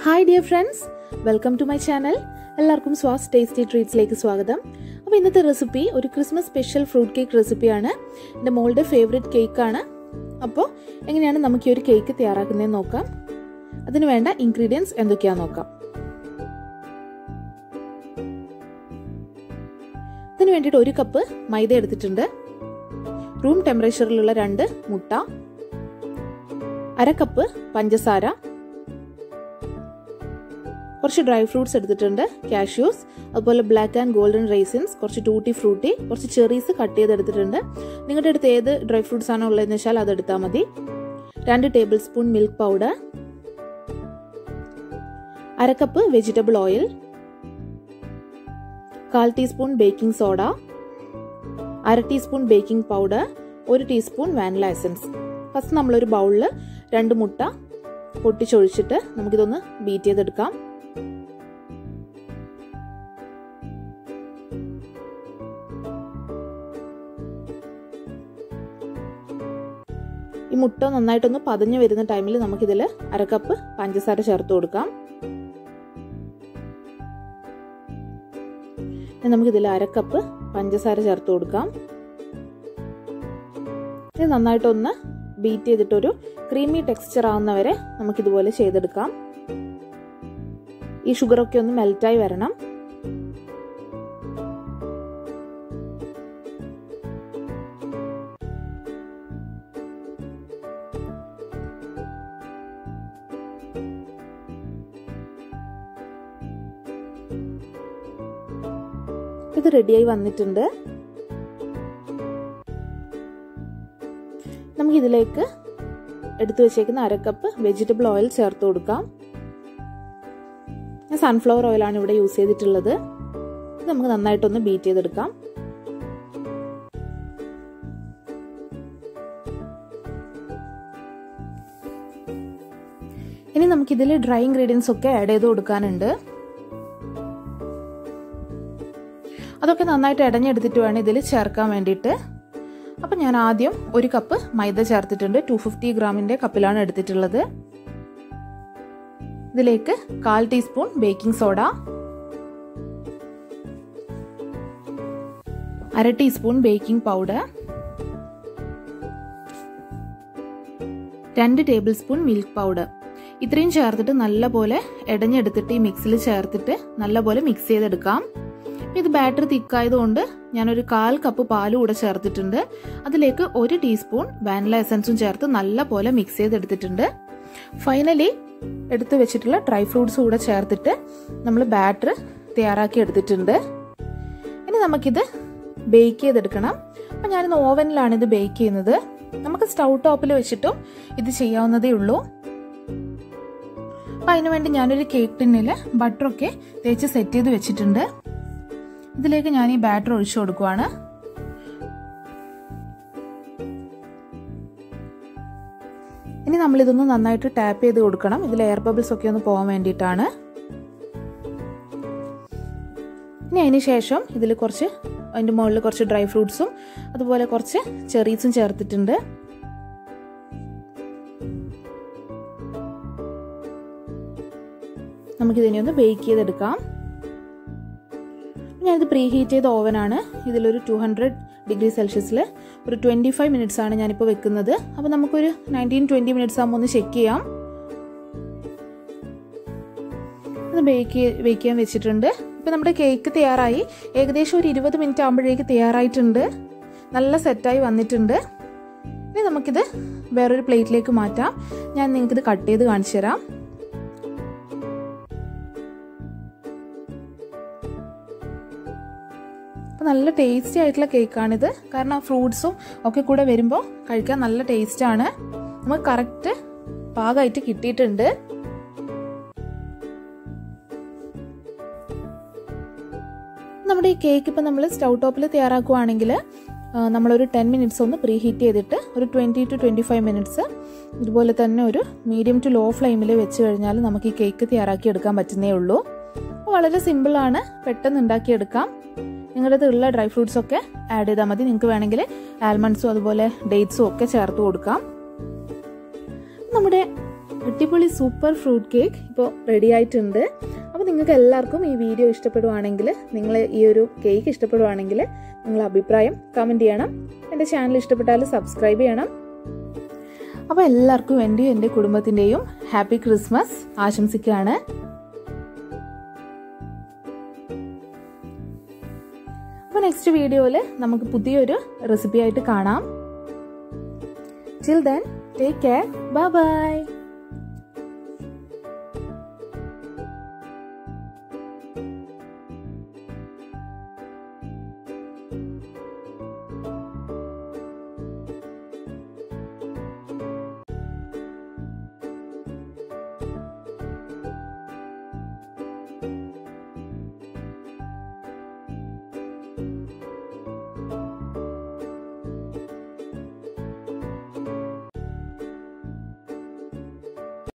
hi dear friends welcome to my channel എല്ലാവർക്കും സ്വാസ് tasty ട്രീറ്റ്സിലേക്ക് സ്വാഗതം അപ്പോൾ ഇന്നത്തെ റെസിപ്പി ഒരു ക്രിസ്മസ് സ്പെഷ്യൽ ഫ്രൂട്ട് കേക്ക് റെസിപ്പിയാണ് എൻ്റെ മോളുടെ ഫേവറേറ്റ് കേക്കാണ് അപ്പോൾ എങ്ങനെയാണ് നമുക്ക് ഈ ഒരു കേക്ക് തയ്യാറാക്കുന്നതെന്ന് നോക്കാം അതിന് വേണ്ട ഇൻഗ്രീഡിയൻസ് എന്തൊക്കെയാണെന്ന് നോക്കാം അതിന് വേണ്ടിയിട്ട് ഒരു കപ്പ് മൈദ എടുത്തിട്ടുണ്ട് റൂം ടെമ്പറേച്ചറിലുള്ള രണ്ട് മുട്ട അര കപ്പ് പഞ്ചസാര കുറച്ച് ഡ്രൈ ഫ്രൂട്ട്സ് എടുത്തിട്ടുണ്ട് കാഷ്യൂസ് അതുപോലെ ബ്ലാക്ക് ആൻഡ് ഗോൾഡൻ റൈസിൻസ് കുറച്ച് ടൂട്ടി ഫ്രൂട്ടി കുറച്ച് ചെറീസ് കട്ട് ചെയ്തെടുത്തിട്ടുണ്ട് നിങ്ങളുടെ അടുത്ത് ഏത് ഡ്രൈ ഫ്രൂട്ട്സ് ആണോ ഉള്ളതെന്ന് വെച്ചാൽ അതെടുത്താൽ മതി രണ്ട് ടേബിൾ സ്പൂൺ മിൽക്ക് പൗഡർ അര കപ്പ് വെജിറ്റബിൾ ഓയിൽ കാൽ ടീസ്പൂൺ ബേക്കിംഗ് സോഡ അര ടീസ്പൂൺ ബേക്കിംഗ് പൗഡർ ഒരു ടീസ്പൂൺ വാനില എസൻസ് ഫസ്റ്റ് നമ്മളൊരു ബൗളിൽ രണ്ട് മുട്ട പൊട്ടിച്ചൊഴിച്ചിട്ട് നമുക്കിതൊന്ന് ബീറ്റ് ചെയ്തെടുക്കാം ഈ മുട്ട നന്നായിട്ടൊന്ന് പതഞ്ഞു വരുന്ന ടൈമിൽ നമുക്കിതിൽ അരക്കപ്പ് പഞ്ചസാര ചേർത്ത് കൊടുക്കാം നമുക്കിതിൽ അരക്കപ്പ് പഞ്ചസാര ചേർത്ത് കൊടുക്കാം ഇത് നന്നായിട്ടൊന്ന് ബീറ്റ് ചെയ്തിട്ടൊരു ക്രീമി ടെക്സ്ചർ ആവുന്നവരെ നമുക്കിതുപോലെ ചെയ്തെടുക്കാം ഈ ഷുഗറൊക്കെ ഒന്ന് മെൽറ്റായി വരണം ഇത് റെഡിയായി വന്നിട്ടുണ്ട് നമുക്ക് ഇതിലേക്ക് എടുത്തു വെച്ചേക്കുന്ന അരക്കപ്പ് വെജിറ്റബിൾ ഓയിൽ ചേർത്ത് കൊടുക്കാം ഞാൻ സൺഫ്ലവർ ഓയിലാണ് ഇവിടെ യൂസ് ചെയ്തിട്ടുള്ളത് ഇത് നമുക്ക് നന്നായിട്ടൊന്ന് ബീറ്റ് ചെയ്തെടുക്കാം ഇനി നമുക്കിതിൽ ഡ്രൈ ഇൻഗ്രീഡിയൻസ് ഒക്കെ ആഡ് ചെയ്ത് കൊടുക്കാനുണ്ട് അതൊക്കെ നന്നായിട്ട് ഇടഞ്ഞെടുത്തിട്ട് വേണം ഇതിൽ ചേർക്കാൻ വേണ്ടിയിട്ട് അപ്പം ഞാൻ ആദ്യം ഒരു കപ്പ് മൈദ ചേർത്തിട്ടുണ്ട് ടു ഫിഫ്റ്റി ഗ്രാമിൻ്റെ കപ്പിലാണ് എടുത്തിട്ടുള്ളത് ഇതിലേക്ക് കാൽ ടീസ്പൂൺ ബേക്കിംഗ് സോഡ അര ടീസ്പൂൺ ബേക്കിംഗ് പൗഡർ രണ്ട് ടേബിൾ സ്പൂൺ മിൽക്ക് പൗഡർ ഇത്രയും ചേർത്തിട്ട് നല്ലപോലെ ഇടഞ്ഞെടുത്തിട്ട് ഈ മിക്സിൽ ചേർത്തിട്ട് നല്ലപോലെ മിക്സ് ചെയ്തെടുക്കാം ഇത് ബാറ്റർ തിക്കായതുകൊണ്ട് ഞാനൊരു കാൽ കപ്പ് പാലും കൂടെ ചേർത്തിട്ടുണ്ട് അതിലേക്ക് ഒരു ടീസ്പൂൺ വാനില എസൻസും ചേർത്ത് നല്ല പോലെ മിക്സ് ചെയ്തെടുത്തിട്ടുണ്ട് ഫൈനലി എടുത്തു വെച്ചിട്ടുള്ള ഡ്രൈ ഫ്രൂട്ട്സ് കൂടെ ചേർത്തിട്ട് നമ്മൾ ബാറ്റർ തയ്യാറാക്കി എടുത്തിട്ടുണ്ട് ഇനി നമുക്കിത് ബേക്ക് ചെയ്തെടുക്കണം അപ്പം ഞാനിന്ന് ഓവനിലാണ് ഇത് ബേക്ക് ചെയ്യുന്നത് നമുക്ക് സ്റ്റൗ ടോപ്പിൽ വെച്ചിട്ടും ഇത് ചെയ്യാവുന്നതേ ഉള്ളൂ അപ്പം അതിനുവേണ്ടി ഞാനൊരു കേക്ക് ടിന്നിൽ ബട്ടറൊക്കെ തേച്ച് സെറ്റ് ചെയ്ത് വെച്ചിട്ടുണ്ട് ഇതിലേക്ക് ഞാൻ ഈ ബാറ്റർ ഒഴിച്ചു കൊടുക്കുവാണ് ഇനി നമ്മൾ ഇതൊന്ന് നന്നായിട്ട് ടാപ്പ് ചെയ്ത് കൊടുക്കണം ഇതിൽ എയർ ബബിൾസ് ഒക്കെ ഒന്ന് പോകാൻ വേണ്ടിയിട്ടാണ് ഇനി അതിന് ശേഷം ഇതിൽ കുറച്ച് അതിൻ്റെ മുകളിൽ കുറച്ച് ഡ്രൈ ഫ്രൂട്ട്സും അതുപോലെ കുറച്ച് ചെറീസും ചേർത്തിട്ടുണ്ട് നമുക്കിതിനെ ഒന്ന് ബേക്ക് ചെയ്തെടുക്കാം ഞാനിത് പ്രീ ഹീറ്റ് ചെയ്ത ഓവനാണ് ഇതിലൊരു ടു ഹൺഡ്രഡ് ഡിഗ്രി സെൽഷ്യസിൽ ഒരു ട്വൻറ്റി ഫൈവ് മിനിറ്റ്സ് ആണ് ഞാനിപ്പോൾ വെക്കുന്നത് അപ്പോൾ നമുക്കൊരു നയൻറ്റീൻ ട്വൻറ്റി മിനിറ്റ്സ് ആകുമ്പോൾ ഒന്ന് ചെക്ക് ചെയ്യാം അത് ബേക്ക് ബേക്ക് ചെയ്യാൻ വെച്ചിട്ടുണ്ട് ഇപ്പോൾ നമ്മുടെ കേക്ക് തയ്യാറായി ഏകദേശം ഒരു ഇരുപത് മിനിറ്റ് ആകുമ്പോഴേക്ക് തയ്യാറായിട്ടുണ്ട് നല്ല സെറ്റായി വന്നിട്ടുണ്ട് ഇനി നമുക്കിത് വേറൊരു പ്ലേറ്റിലേക്ക് മാറ്റാം ഞാൻ നിങ്ങൾക്കിത് കട്ട് ചെയ്ത് കാണിച്ചു തരാം അപ്പോൾ നല്ല ടേസ്റ്റി ആയിട്ടുള്ള കേക്കാണിത് കാരണം ഫ്രൂട്ട്സും ഒക്കെ കൂടെ വരുമ്പോൾ കഴിക്കാൻ നല്ല ടേസ്റ്റാണ് നമുക്ക് കറക്റ്റ് പാകമായിട്ട് കിട്ടിയിട്ടുണ്ട് നമ്മുടെ ഈ കേക്ക് ഇപ്പം നമ്മൾ സ്റ്റൗ ടോപ്പിൽ തയ്യാറാക്കുവാണെങ്കിൽ നമ്മളൊരു ടെൻ മിനിറ്റ്സ് ഒന്ന് പ്രീ ഹീറ്റ് ചെയ്തിട്ട് ഒരു twenty to twenty five minutes ഇതുപോലെ തന്നെ ഒരു മീഡിയം ടു ലോ ഫ്ലെയിമിൽ വെച്ച് കഴിഞ്ഞാൽ നമുക്ക് ഈ കേക്ക് തയ്യാറാക്കി എടുക്കാൻ പറ്റുന്നേ ഉള്ളൂ വളരെ സിമ്പിളാണ് പെട്ടെന്ന് ഉണ്ടാക്കിയെടുക്കാം നിങ്ങളുടെ ഉള്ള ഡ്രൈ ഫ്രൂട്ട്സ് ഒക്കെ ആഡ് ചെയ്താൽ മതി നിങ്ങൾക്ക് വേണമെങ്കിൽ ആൽമണ്ട്സും അതുപോലെ ഡേറ്റ്സും ഒക്കെ ചേർത്ത് കൊടുക്കാം നമ്മുടെ അടിപൊളി സൂപ്പർ ഫ്രൂട്ട് കേക്ക് ഇപ്പോൾ റെഡി ആയിട്ടുണ്ട് അപ്പോൾ നിങ്ങൾക്ക് എല്ലാവർക്കും ഈ വീഡിയോ ഇഷ്ടപ്പെടുവാണെങ്കിൽ നിങ്ങൾ ഈ ഒരു കേക്ക് ഇഷ്ടപ്പെടുവാണെങ്കിൽ നിങ്ങൾ അഭിപ്രായം കമൻറ്റ് ചെയ്യണം എൻ്റെ ചാനൽ ഇഷ്ടപ്പെട്ടാൽ സബ്സ്ക്രൈബ് ചെയ്യണം അപ്പോൾ എല്ലാവർക്കും എൻ്റെയും എൻ്റെ കുടുംബത്തിൻ്റെയും ഹാപ്പി ക്രിസ്മസ് ആശംസിക്കുകയാണ് അപ്പോൾ നെക്സ്റ്റ് വീഡിയോയിൽ നമുക്ക് പുതിയൊരു റെസിപ്പി ആയിട്ട് കാണാം till then take care bye by